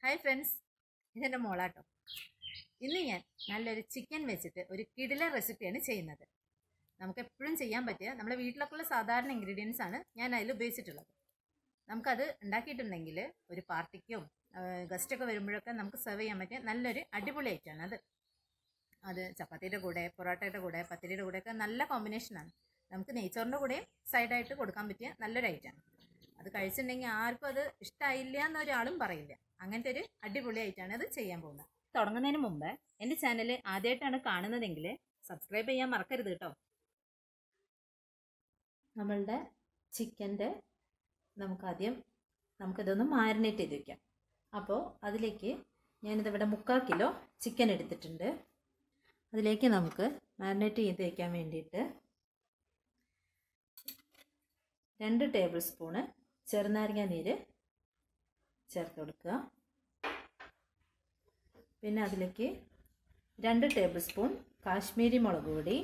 hi friends ഇതെൻ്റെ മോളാട്ടോ ഇന്ന് ഞാൻ നല്ലൊരു ചിക്കൻ വെച്ചിട്ട് ഒരു കിടില റെസിപ്പിയാണ് ചെയ്യുന്നത് നമുക്ക് എപ്പോഴും ചെയ്യാൻ പറ്റിയ നമ്മുടെ വീട്ടിലൊക്കെയുള്ള സാധാരണ ഇൻഗ്രീഡിയൻസ് ആണ് ഞാൻ അതിൽ ഉപയോഗിച്ചിട്ടുള്ളത് നമുക്കത് ഉണ്ടാക്കിയിട്ടുണ്ടെങ്കിൽ ഒരു പാർട്ടിക്കോ ഗസ്റ്റൊക്കെ വരുമ്പോഴൊക്കെ നമുക്ക് സെർവ് ചെയ്യാൻ പറ്റിയ നല്ലൊരു അടിപൊളി ഐറ്റമാണ് അത് അത് ചപ്പാത്തിയുടെ കൂടെ പൊറോട്ടയുടെ കൂടെ പത്തിരിയുടെ കൂടെയൊക്കെ നല്ല കോമ്പിനേഷനാണ് നമുക്ക് നെയ്ച്ചോറിൻ്റെ കൂടെയും സൈഡായിട്ട് കൊടുക്കാൻ പറ്റിയ നല്ലൊരു ഐറ്റമാണ് അത് കഴിച്ചിട്ടുണ്ടെങ്കിൽ ആർക്കും അത് ഇഷ്ടമായില്ല എന്നൊരാളും പറയില്ല അങ്ങനത്തെ ഒരു അടിപൊളി ആയിട്ടാണ് അത് ചെയ്യാൻ പോകുന്നത് തുടങ്ങുന്നതിന് മുമ്പ് എൻ്റെ ചാനൽ ആദ്യമായിട്ടാണ് കാണുന്നതെങ്കിൽ സബ്സ്ക്രൈബ് ചെയ്യാൻ മറക്കരുത് കേട്ടോ നമ്മളുടെ ചിക്കൻ്റെ നമുക്കാദ്യം നമുക്കിതൊന്ന് മാരിനേറ്റ് ചെയ്ത് വയ്ക്കാം അപ്പോൾ അതിലേക്ക് ഞാനിതിവിടെ മുക്കാൽ കിലോ ചിക്കൻ എടുത്തിട്ടുണ്ട് അതിലേക്ക് നമുക്ക് മാരിനേറ്റ് ചെയ്ത് വയ്ക്കാൻ വേണ്ടിയിട്ട് രണ്ട് ടേബിൾ സ്പൂണ് ചെറുനാരങ്ങ നീര് ചേർത്ത് കൊടുക്കുക പിന്നെ അതിലേക്ക് രണ്ട് ടേബിൾ സ്പൂൺ കാശ്മീരി മുളക് പൊടി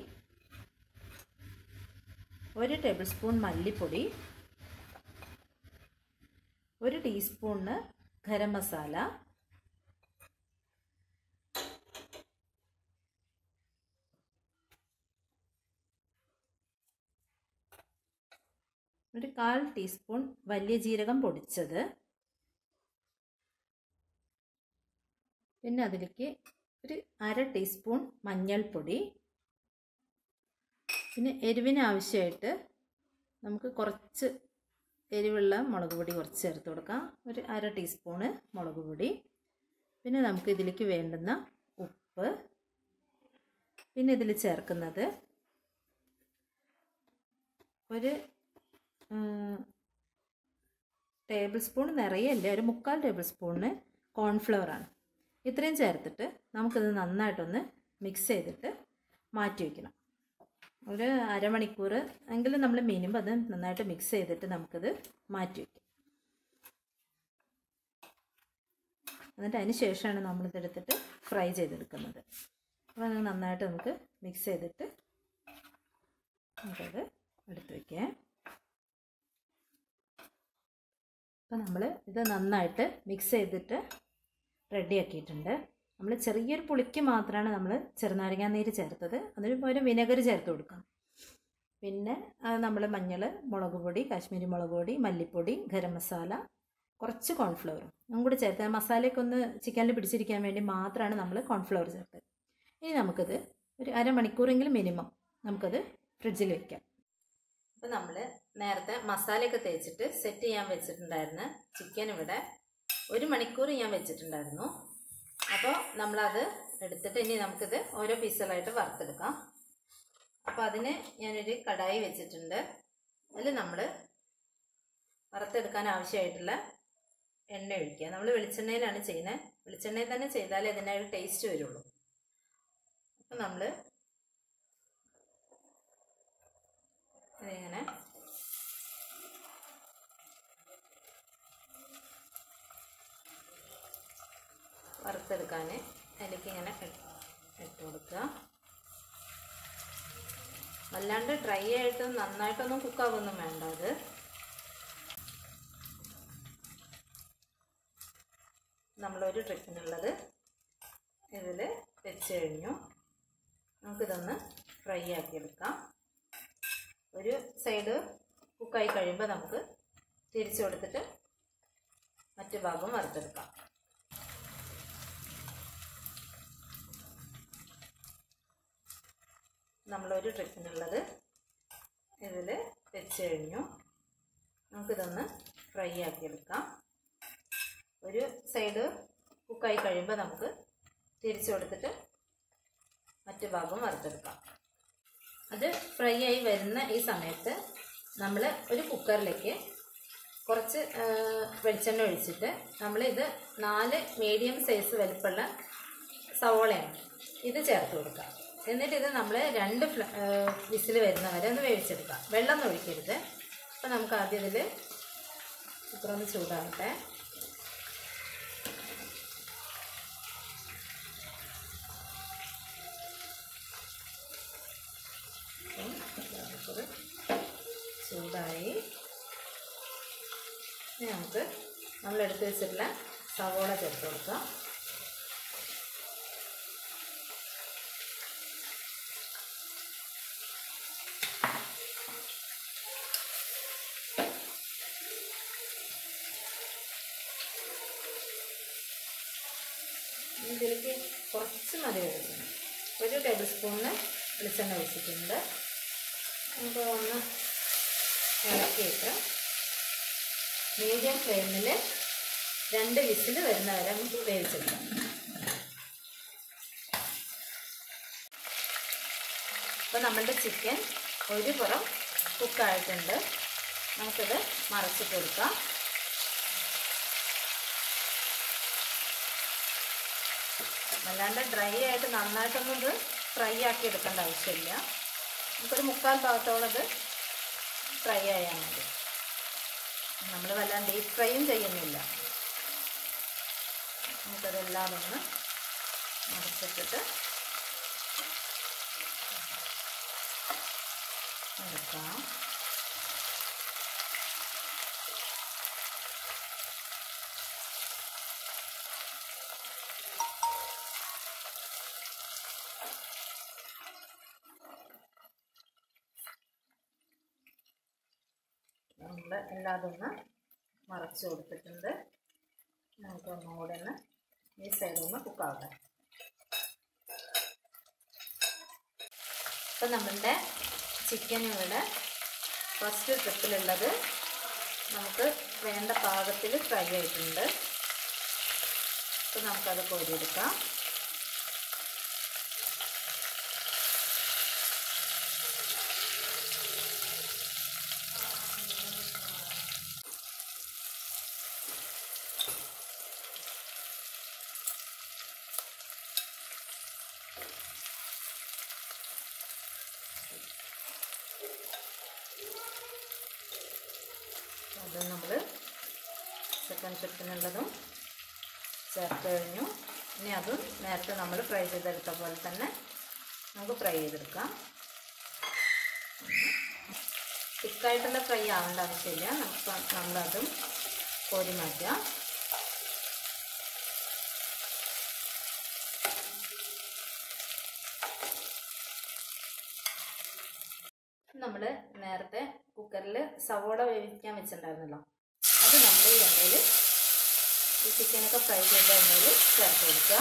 ഒരു ടേബിൾ സ്പൂൺ മല്ലിപ്പൊടി ഒരു ടീസ്പൂണ് ഗരം മസാല ഒരു കാൽ ടീസ്പൂൺ വലിയ ജീരകം പൊടിച്ചത് പിന്നെ അതിലേക്ക് ഒരു അര ടീസ്പൂൺ മഞ്ഞൾപ്പൊടി പിന്നെ എരിവിന് ആവശ്യമായിട്ട് നമുക്ക് കുറച്ച് എരിവുള്ള മുളക് പൊടി കുറച്ച് ചേർത്ത് കൊടുക്കാം ഒരു അര ടീസ്പൂണ് മുളക് പൊടി പിന്നെ നമുക്ക് ഇതിലേക്ക് വേണ്ടുന്ന ഉപ്പ് പിന്നെ ഇതിൽ ചേർക്കുന്നത് ഒരു ടേബിൾ സ്പൂൺ നിറയല്ല ഒരു മുക്കാൽ ടേബിൾ സ്പൂണിന് കോൺഫ്ലവറാണ് ഇത്രയും ചേർത്തിട്ട് നമുക്കിത് നന്നായിട്ടൊന്ന് മിക്സ് ചെയ്തിട്ട് മാറ്റി വയ്ക്കണം ഒരു അരമണിക്കൂർ എങ്കിലും നമ്മൾ മിനിമം അത് നന്നായിട്ട് മിക്സ് ചെയ്തിട്ട് നമുക്കിത് മാറ്റി വയ്ക്കാം എന്നിട്ട് അതിന് ശേഷമാണ് നമ്മളിതെടുത്തിട്ട് ഫ്രൈ ചെയ്തെടുക്കുന്നത് അപ്പോൾ അത് നന്നായിട്ട് നമുക്ക് മിക്സ് ചെയ്തിട്ട് നമുക്കത് എടുത്ത് വയ്ക്കാം അപ്പോൾ നമ്മൾ ഇത് നന്നായിട്ട് മിക്സ് ചെയ്തിട്ട് റെഡിയാക്കിയിട്ടുണ്ട് നമ്മൾ ചെറിയൊരു പുളിക്ക് മാത്രമാണ് നമ്മൾ ചെറുനാരങ്ങാ നീര് ചേർത്തത് അതിന് പകരം വിനെഗർ ചേർത്ത് കൊടുക്കാം പിന്നെ അത് നമ്മൾ മഞ്ഞൾ മുളക് പൊടി കാശ്മീരി മുളക് പൊടി മല്ലിപ്പൊടി ഗരം മസാല കുറച്ച് കോൺഫ്ലവറും അതും കൂടി ചേർത്ത് മസാലയൊക്കെ ഒന്ന് ചിക്കനിൽ പിടിച്ചിരിക്കാൻ വേണ്ടി മാത്രമാണ് നമ്മൾ കോൺഫ്ലവർ ചേർത്തത് ഇനി നമുക്കത് ഒരു അരമണിക്കൂറെങ്കിലും മിനിമം നമുക്കത് ഫ്രിഡ്ജിൽ വെക്കാം അപ്പോൾ നമ്മൾ നേരത്തെ മസാലയൊക്കെ തേച്ചിട്ട് സെറ്റ് ചെയ്യാൻ വെച്ചിട്ടുണ്ടായിരുന്ന ചിക്കൻ ഇവിടെ ഒരു മണിക്കൂർ ഞാൻ വെച്ചിട്ടുണ്ടായിരുന്നു അപ്പോൾ നമ്മളത് എടുത്തിട്ട് ഇനി നമുക്കിത് ഓരോ പീസുകളായിട്ട് വറുത്തെടുക്കാം അപ്പോൾ അതിന് ഞാനൊരു കടായി വെച്ചിട്ടുണ്ട് അതിൽ നമ്മൾ വറുത്തെടുക്കാൻ ആവശ്യമായിട്ടുള്ള എണ്ണ ഒഴിക്കുക നമ്മൾ വെളിച്ചെണ്ണയിലാണ് ചെയ്യുന്നത് വെളിച്ചെണ്ണയിൽ തന്നെ ചെയ്താലേ അതിൻ്റെ ഒരു ടേസ്റ്റ് വരുള്ളൂ അപ്പോൾ നമ്മൾ ഇതിങ്ങനെ വറുത്തെടുക്കാൻ അതിലേക്ക് ഇങ്ങനെ ഇട്ട് കൊടുക്കുക വല്ലാണ്ട് ഡ്രൈ ആയിട്ട് നന്നായിട്ടൊന്നും കുക്കാവൊന്നും വേണ്ട അത് നമ്മളൊരു ട്രിപ്പിനുള്ളത് ഇതിൽ വെച്ച് കഴിഞ്ഞു നമുക്കിതൊന്ന് ഫ്രൈ ആക്കിയെടുക്കാം ഒരു സൈഡ് കുക്കായി കഴിയുമ്പോൾ നമുക്ക് തിരിച്ചു കൊടുത്തിട്ട് മറ്റു ഭാഗം വറുത്തെടുക്കാം നമ്മളൊരു ട്രിപ്പിനുള്ളത് ഇതിൽ വെച്ച് കഴിഞ്ഞു നമുക്കിതൊന്ന് ഫ്രൈ ആക്കിയെടുക്കാം ഒരു സൈഡ് കുക്കായി കഴിയുമ്പോൾ നമുക്ക് തിരിച്ചു കൊടുത്തിട്ട് മറ്റു ഭാഗം വറുത്തെടുക്കാം അത് ഫ്രൈ ആയി വരുന്ന ഈ സമയത്ത് നമ്മൾ ഒരു കുക്കറിലേക്ക് കുറച്ച് വെളിച്ചെണ്ണ ഒഴിച്ചിട്ട് നമ്മളിത് നാല് മീഡിയം സൈസ് വലുപ്പമുള്ള സവോളയാണ് ഇത് ചേർത്ത് കൊടുക്കുക എന്നിട്ട് ഇത് നമ്മൾ രണ്ട് വിസിൽ വരുന്നവരെ ഒന്ന് വേവിച്ചെടുക്കാം വെള്ളം ഒന്നും ഒഴിക്കരുത് അപ്പോൾ നമുക്ക് ആദ്യം ഇതിൽ കുക്കറൊന്ന് ചൂടാകട്ടെ ചൂടായി ഇനി നമുക്ക് നമ്മൾ എടുത്ത് വെച്ചിട്ടുള്ള സവോള ചേർത്ത് കൊടുക്കുക ഇതിലേക്ക് കുറച്ച് മതി വെളിച്ചെണ്ണ ഒരു ടേബിൾ സ്പൂണിന് വെളിച്ചെണ്ണ ഒഴിച്ചിട്ടുണ്ട് നമുക്ക് ഒന്ന് ഇളക്കിയിട്ട് മീഡിയം ഫ്ലെയിമിൽ രണ്ട് വിസിൽ വരുന്നവരെ നമുക്ക് വേവിച്ചെടുക്കാം അപ്പോൾ നമ്മളുടെ ചിക്കൻ ഒരു പുറം കുക്കായിട്ടുണ്ട് നമുക്കിത് മറച്ചിട്ട് കൊടുക്കാം അല്ലാണ്ട് ഡ്രൈ ആയിട്ട് നന്നായിട്ടൊന്നും ഇത് ഫ്രൈ ആക്കി എടുക്കേണ്ട ആവശ്യമില്ല നമുക്കൊരു മുക്കാൽ ഭാഗത്തോളം ഇത് ഫ്രൈ ആയാൽ മതി നമ്മൾ വല്ലാണ്ട് ഡീപ്പ് ഫ്രൈയും ചെയ്യുന്നില്ല നമുക്കതെല്ലാം ഒന്ന് മറിച്ചിട്ടിട്ട് എടുക്കാം നമ്മൾ എല്ലാതും ഒന്ന് മറച്ച് കൊടുത്തിട്ടുണ്ട് നമുക്ക് ഒന്നുകൂടെ ഒന്ന് ഈ സൈഡിൽ ഒന്ന് കുക്കാവട്ടെ ഇപ്പം നമ്മളുടെ ചിക്കൻ ഇവിടെ ഫസ്റ്റ് ട്രിപ്പിലുള്ളത് നമുക്ക് വേണ്ട പാകത്തിൽ ഫ്രൈ ആയിട്ടുണ്ട് അപ്പം നമുക്കത് കോരിയെടുക്കാം അത് നമ്മൾ സെക്കൻഡ് ഷിഫ്റ്റിനുള്ളതും ചേർത്ത് കഴിഞ്ഞു ഇനി അതും നേരത്തെ നമ്മൾ ഫ്രൈ ചെയ്തെടുത്ത പോലെ തന്നെ നമുക്ക് ഫ്രൈ ചെയ്തെടുക്കാം തിക്കായിട്ടുള്ള ഫ്രൈ ആവേണ്ട ആവശ്യമില്ല നമുക്ക് നമ്മളതും കോരി മാറ്റാം നമ്മൾ നേരത്തെ കുക്കറിൽ സവോള വേവിക്കാൻ വെച്ചിട്ടുണ്ടായിരുന്നല്ലോ അത് നമ്മൾ ഈ എണ്ണയിൽ ഈ ചിക്കനൊക്കെ ഫ്രൈ ചെയ്ത എണ്ണയിൽ ചേർത്ത് കൊടുക്കുക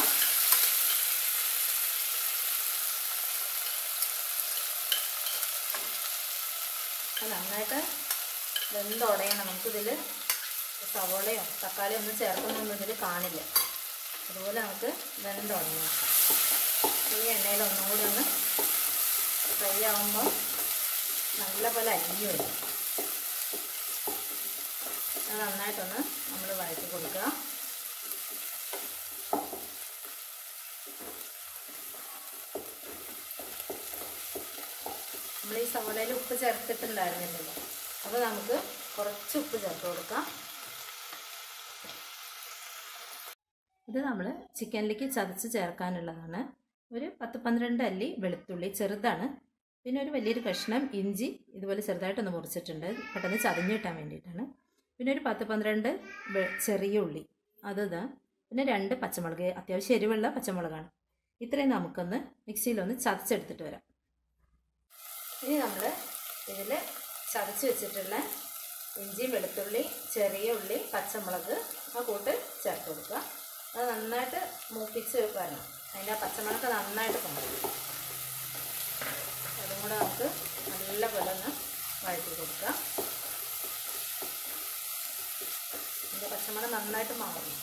അത് നന്നായിട്ട് വെന്തുടയണം നമുക്കിതിൽ സവോളയോ തക്കാളിയോ ഒന്നും ചേർക്കുന്നൊന്നും ഇതിൽ കാണില്ല അതുപോലെ നമുക്ക് വെന്തുടയണം ഈ എണ്ണയിൽ ഒന്നും കൂടി ഒന്ന് ഫ്രൈ ആകുമ്പോൾ നല്ല പോലെ അരിഞ്ഞു വരും അത് നന്നായിട്ടൊന്ന് നമ്മൾ വഴറ്റി കൊടുക്കുക നമ്മൾ ഈ സവോളയിൽ ഉപ്പ് ചേർത്തിട്ടുണ്ടായിരുന്നില്ലല്ലോ അപ്പോൾ നമുക്ക് കുറച്ച് ഉപ്പ് ചേർത്ത് കൊടുക്കാം ഇത് നമ്മൾ ചിക്കനിലേക്ക് ചതച്ച് ചേർക്കാനുള്ളതാണ് ഒരു പത്ത് പന്ത്രണ്ട് അല്ലി വെളുത്തുള്ളി ചെറുതാണ് പിന്നെ ഒരു വലിയൊരു കഷ്ണം ഇഞ്ചി ഇതുപോലെ ചെറുതായിട്ടൊന്ന് മുറിച്ചിട്ടുണ്ട് പെട്ടെന്ന് ചതഞ്ഞ് കിട്ടാൻ വേണ്ടിയിട്ടാണ് പിന്നെ ഒരു പത്ത് പന്ത്രണ്ട് ചെറിയ ഉള്ളി അത് ഇതാ പിന്നെ രണ്ട് പച്ചമുളക് അത്യാവശ്യം എരിവുള്ള പച്ചമുളകാണ് ഇത്രയും നമുക്കൊന്ന് മിക്സിയിലൊന്ന് ചതച്ചെടുത്തിട്ട് വരാം ഇനി നമ്മൾ ഇതിൽ ചതച്ച് വെച്ചിട്ടുള്ള ഇഞ്ചി വെളുത്തുള്ളി ചെറിയ ഉള്ളി പച്ചമുളക് ആ കൂട്ട് ചേർത്ത് കൊടുക്കുക അത് നന്നായിട്ട് മൂപ്പിച്ച് വരണം അതിൻ്റെ ആ പച്ചമുളക് നന്നായിട്ട് കൊണ്ടുവരും അതും കൂടെ നമുക്ക് നല്ല പോലെ ഒന്ന് വഴറ്റി കൊടുക്കാം ഇതിൻ്റെ പച്ചമുളക് നന്നായിട്ട് മാറണം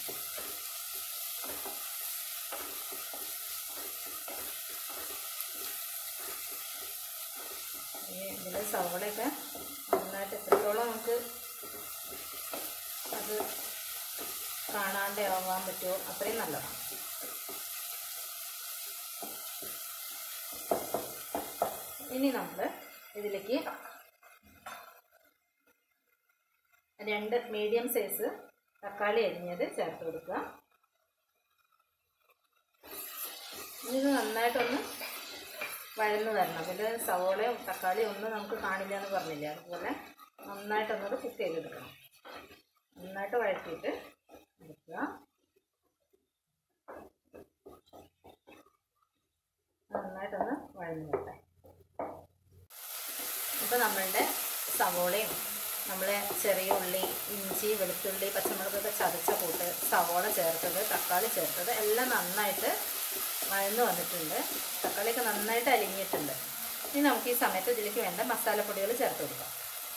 ഈ ഇതിൽ സവളയൊക്കെ നന്നായിട്ട് എത്രത്തോളം നമുക്ക് അത് കാണാണ്ട് ആവാൻ പറ്റുമോ അത്രയും നല്ലതാണ് ഇനി നമ്മൾ ഇതിലേക്ക് രണ്ട് മീഡിയം സൈസ് തക്കാളി അരിഞ്ഞത് ചേർത്ത് കൊടുക്കുക ഇത് നന്നായിട്ടൊന്ന് വഴന്ന് വരണം അതിൽ സവോളയും തക്കാളിയും ഒന്നും നമുക്ക് കാണില്ല എന്ന് പറഞ്ഞില്ല അതുപോലെ നന്നായിട്ടൊന്നത് കുക്ക് ചെയ്തെടുക്കണം നന്നായിട്ട് വഴറ്റിയിട്ട് എടുക്കുക നമ്മളുടെ സവോളയും നമ്മൾ ചെറിയ ഉള്ളി ഇഞ്ചി വെളുത്തുള്ളി പച്ചമുളകൊക്കെ ചതച്ച കൂട്ട് സവോള ചേർത്തത് തക്കാളി ചേർത്തത് എല്ലാം നന്നായിട്ട് വഴന്ന് വന്നിട്ടുണ്ട് തക്കാളിയൊക്കെ നന്നായിട്ട് അലിഞ്ഞിട്ടുണ്ട് ഇനി നമുക്ക് ഈ സമയത്ത് ഇതിലേക്ക് വേണ്ട മസാലപ്പൊടികൾ ചേർത്ത് കൊടുക്കാം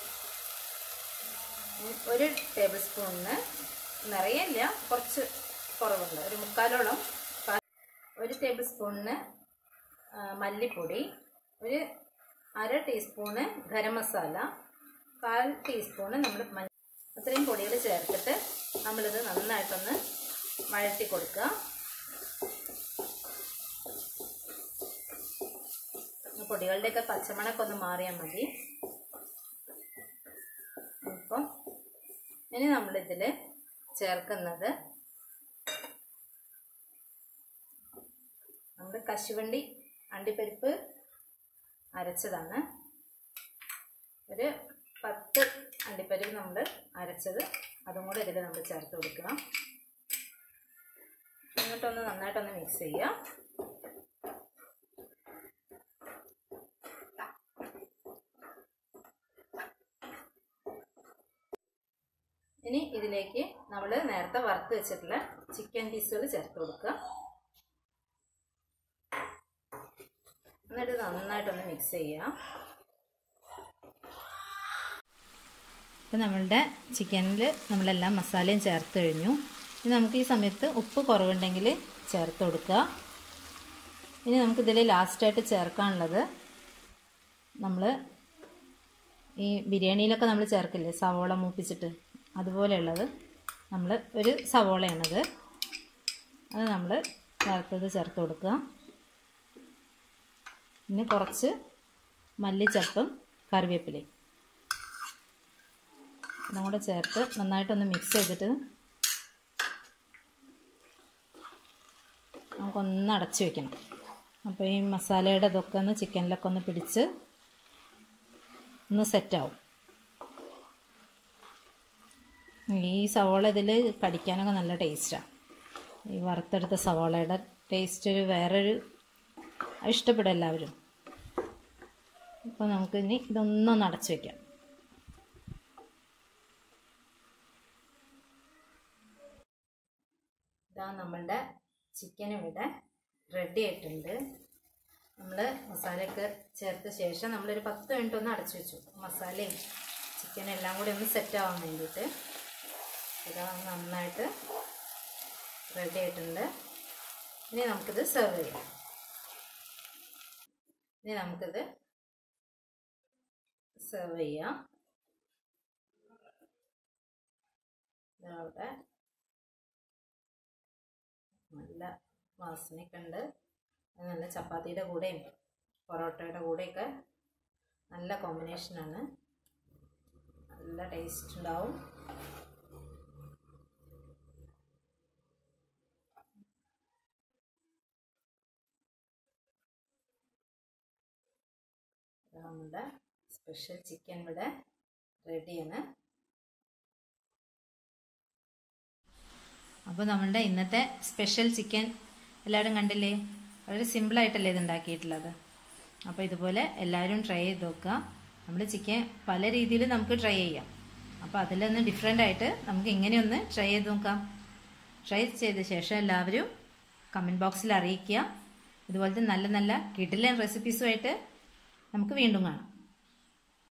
ഉം, ഒരു ടേബിൾ സ്പൂണിന് നിറയില്ല കുറച്ച് കുറവുണ്ട് ഒരു മുക്കാലോളം കാ- ഒരു ടേബിൾ സ്പൂണിന് ആ, മല്ലിപ്പൊടി ഒരു അര ടീസ്പൂണ് ഗരം മസാല കാൽ ടീസ്പൂണ് നമ്മൾ മഞ്ഞ അത്രയും പൊടികൾ ചേർത്തിട്ട് നമ്മളിത് നന്നായിട്ടൊന്ന് വഴറ്റി കൊടുക്കുക പൊടികളുടെയൊക്കെ പച്ചമണൊക്കെ ഒന്ന് മാറിയാൽ മതി അപ്പം ഇനി നമ്മളിതിൽ ചേർക്കുന്നത് നമ്മുടെ കശുവണ്ടി അണ്ടിപ്പരിപ്പ് അരച്ചതാണ് ഒരു പത്ത് അണ്ടിപ്പരിപ്പ് നമ്മൾ അരച്ചത് അതും കൂടെ ഇതിൽ നമ്മൾ ചേർത്ത് കൊടുക്കുക എന്നിട്ടൊന്ന് നന്നായിട്ടൊന്ന് മിക്സ് ചെയ്യുക ഇനി ഇതിലേക്ക് നമ്മൾ നേരത്തെ വറുത്ത് വെച്ചിട്ടുള്ള ചിക്കൻ പീസുകൾ ചേർത്ത് കൊടുക്കുക എന്നിട്ട് നന്നായിട്ടൊന്ന് മിക്സ് ചെയ്യുക ഇപ്പം നമ്മളുടെ ചിക്കനിൽ നമ്മളെല്ലാം മസാലയും ചേർത്ത് കഴിഞ്ഞു ഇനി നമുക്ക് ഈ സമയത്ത് ഉപ്പ് കുറവുണ്ടെങ്കിൽ ചേർത്ത് കൊടുക്കുക ഇനി നമുക്കിതിൽ ലാസ്റ്റായിട്ട് ചേർക്കാനുള്ളത് നമ്മൾ ഈ ബിരിയാണിയിലൊക്കെ നമ്മൾ ചേർക്കില്ലേ സവോള മൂപ്പിച്ചിട്ട് അതുപോലെയുള്ളത് നമ്മൾ ഒരു സവോളയാണത് അത് നമ്മൾ ചേർത്തത് ചേർത്ത് കൊടുക്കുക പിന്നെ കുറച്ച് മല്ലിച്ചപ്പും കറിവേപ്പിലയും ഇതും കൂടെ ചേർത്ത് നന്നായിട്ടൊന്ന് മിക്സ് ചെയ്തിട്ട് നമുക്കൊന്ന് അടച്ച് വെക്കണം അപ്പോൾ ഈ മസാലയുടെ ഇതൊക്കെ ഒന്ന് ചിക്കനിലൊക്കെ ഒന്ന് പിടിച്ച് ഒന്ന് സെറ്റാവും ഈ സവോള ഇതിൽ കടിക്കാനൊക്കെ നല്ല ടേസ്റ്റാണ് ഈ വറുത്തെടുത്ത സവോളയുടെ ടേസ്റ്റ് ഒരു വേറൊരു ഇഷ്ടപ്പെടും എല്ലാവരും അപ്പോൾ നമുക്ക് ഇനി ഇതൊന്നൊന്ന് അടച്ച് വയ്ക്കാം ഇതാ നമ്മളുടെ ചിക്കൻ ഇവിടെ റെഡി ആയിട്ടുണ്ട് നമ്മൾ മസാലയൊക്കെ ചേർത്ത ശേഷം നമ്മളൊരു പത്ത് മിനിറ്റ് ഒന്ന് അടച്ചു വെച്ചു മസാലയും ചിക്കനും എല്ലാം കൂടി ഒന്ന് സെറ്റ് ആവാൻ വേണ്ടിയിട്ട് ഇതാ നന്നായിട്ട് റെഡി ആയിട്ടുണ്ട് ഇനി നമുക്കിത് സെർവ് ചെയ്യാം ഇനി നമുക്കിത് സെർവ് ചെയ്യാം ഇതവിടെ നല്ല വാസനയൊക്കെ ഉണ്ട് അത് നല്ല ചപ്പാത്തിയുടെ കൂടെയും പൊറോട്ടയുടെ കൂടെയൊക്കെ നല്ല കോമ്പിനേഷനാണ് നല്ല ടേസ്റ്റ് ഉണ്ടാവും നമ്മുടെ സ്പെഷ്യൽ ചിക്കൻ ഇവിടെ റെഡിയാണ് അപ്പോൾ നമ്മളുടെ ഇന്നത്തെ സ്പെഷ്യൽ ചിക്കൻ എല്ലാവരും കണ്ടില്ലേ വളരെ സിമ്പിളായിട്ടല്ലേ ഇത് ഉണ്ടാക്കിയിട്ടുള്ളത് അപ്പോൾ ഇതുപോലെ എല്ലാവരും ട്രൈ ചെയ്ത് നോക്കുക നമ്മൾ ചിക്കൻ പല രീതിയിൽ നമുക്ക് ട്രൈ ചെയ്യാം അപ്പോൾ അതിലൊന്ന് ഡിഫറെൻ്റ് ആയിട്ട് നമുക്ക് ഇങ്ങനെയൊന്ന് ട്രൈ ചെയ്ത് നോക്കാം ട്രൈ ചെയ്ത ശേഷം എല്ലാവരും കമൻറ്റ് ബോക്സിൽ അറിയിക്കുക ഇതുപോലത്തെ നല്ല നല്ല കിടിലൻ റെസിപ്പീസുമായിട്ട് നമുക്ക് വീണ്ടും കാണാം